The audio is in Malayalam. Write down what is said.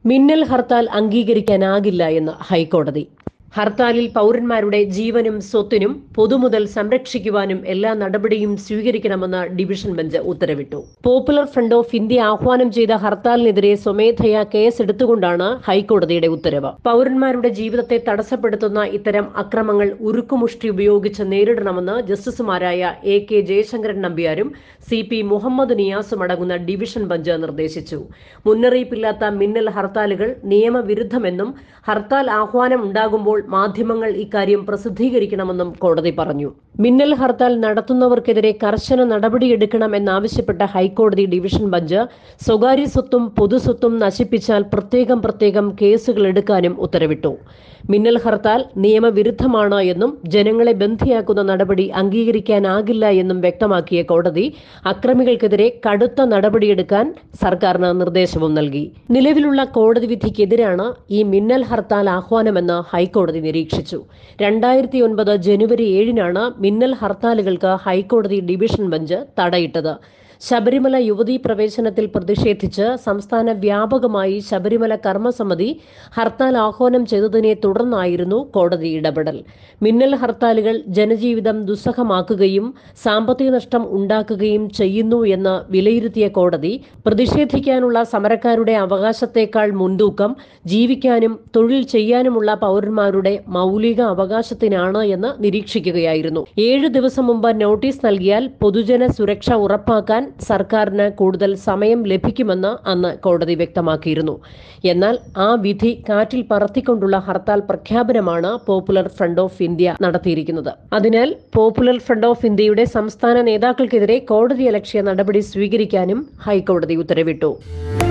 മിന്നൽ ഹർത്താൽ അംഗീകരിക്കാനാകില്ല എന്ന് ഹൈക്കോടതി ഹർത്താലിൽ പൗരന്മാരുടെ ജീവനും സ്വത്തിനും പൊതുമുതൽ സംരക്ഷിക്കുവാനും എല്ലാ നടപടിയും സ്വീകരിക്കണമെന്ന് ഡിവിഷൻ ബെഞ്ച് ഉത്തരവിട്ടു പോപ്പുലർ ഫ്രണ്ട് ഓഫ് ഇന്ത്യ ആഹ്വാനം ചെയ്ത ഹർത്താലിനെതിരെ സ്വമേധയാ കേസെടുത്തുകൊണ്ടാണ് ഹൈക്കോടതിയുടെ ഉത്തരവ് പൗരന്മാരുടെ ജീവിതത്തെ തടസ്സപ്പെടുത്തുന്ന ഇത്തരം അക്രമങ്ങൾ ഉരുക്കുമുഷ്ടി ഉപയോഗിച്ച് നേരിടണമെന്ന് ജസ്റ്റിസുമാരായ എ കെ ജയശങ്കരൻ നമ്പ്യാരും സി പി മുഹമ്മദ് നിയാസും അടങ്ങുന്ന ഡിവിഷൻ ബെഞ്ച് നിർദ്ദേശിച്ചു മുന്നറിയിപ്പില്ലാത്ത മിന്നൽ ഹർത്താലുകൾ നിയമവിരുദ്ധമെന്നും ഹർത്താൽ ആഹ്വാനം ഉണ്ടാകുമ്പോൾ മാധ്യമങ്ങൾ ഇക്കാര്യം പ്രസിദ്ധീകരിക്കണമെന്നും കോടതി പറഞ്ഞു മിന്നൽ ഹർത്താൽ നടത്തുന്നവർക്കെതിരെ കർശന നടപടിയെടുക്കണമെന്നാവശ്യപ്പെട്ട ഹൈക്കോടതി ഡിവിഷൻ ബെഞ്ച് സ്വകാര്യ സ്വത്തും പൊതുസ്വത്തും നശിപ്പിച്ചാൽ പ്രത്യേകം പ്രത്യേകം കേസുകൾ എടുക്കാനും ഉത്തരവിട്ടു മിന്നൽ ഹർത്താൽ നിയമവിരുദ്ധമാണ് എന്നും ജനങ്ങളെ ബന്ധിയാക്കുന്ന നടപടി അംഗീകരിക്കാനാകില്ല എന്നും വ്യക്തമാക്കിയ കോടതി അക്രമികൾക്കെതിരെ കടുത്ത നടപടിയെടുക്കാൻ സർക്കാരിന് നിർദ്ദേശവും നൽകി നിലവിലുള്ള കോടതി വിധിക്കെതിരാണ് ഈ മിന്നൽ ഹർത്താൽ ആഹ്വാനമെന്ന് ഹൈക്കോടതി നിരീക്ഷിച്ചു രണ്ടായിരത്തി ഒൻപത് ജനുവരി ഏഴിനാണ് മിന്നൽ ഹർത്താലുകൾക്ക് ഹൈക്കോടതി ഡിവിഷൻ ബെഞ്ച് തടയിട്ടത് ശബരിമല യുവതീ പ്രവേശനത്തിൽ പ്രതിഷേധിച്ച് സംസ്ഥാന വ്യാപകമായി ശബരിമല കർമ്മസമിതി ഹർത്താൽ ആഹ്വാനം ചെയ്തതിനെ തുടർന്നായിരുന്നു കോടതി ഇടപെടൽ മിന്നൽ ഹർത്താലുകൾ ജനജീവിതം ദുസ്സഹമാക്കുകയും സാമ്പത്തിക നഷ്ടം ഉണ്ടാക്കുകയും ചെയ്യുന്നു എന്ന് വിലയിരുത്തിയ കോടതി പ്രതിഷേധിക്കാനുള്ള സമരക്കാരുടെ അവകാശത്തേക്കാൾ മുൻതൂക്കം ജീവിക്കാനും തൊഴിൽ ചെയ്യാനുമുള്ള പൗരന്മാരുടെ മൗലിക അവകാശത്തിനാണ് എന്ന് നിരീക്ഷിക്കുകയായിരുന്നു ഏഴ് ദിവസം മുമ്പ് നോട്ടീസ് നൽകിയാൽ പൊതുജന സുരക്ഷ ഉറപ്പാക്കാൻ സർക്കാരിന് കൂടുതൽ സമയം ലഭിക്കുമെന്ന് അന്ന് കോടതി വ്യക്തമാക്കിയിരുന്നു എന്നാൽ ആ വിധി കാറ്റിൽ പറത്തിക്കൊണ്ടുള്ള ഹർത്താൽ പ്രഖ്യാപനമാണ് പോപ്പുലർ ഫ്രണ്ട് ഓഫ് ഇന്ത്യ നടത്തിയിരിക്കുന്നത് അതിനാൽ പോപ്പുലർ ഫ്രണ്ട് ഓഫ് ഇന്ത്യയുടെ സംസ്ഥാന നേതാക്കൾക്കെതിരെ കോടതിയലക്ഷ്യ നടപടി സ്വീകരിക്കാനും ഹൈക്കോടതി ഉത്തരവിട്ടു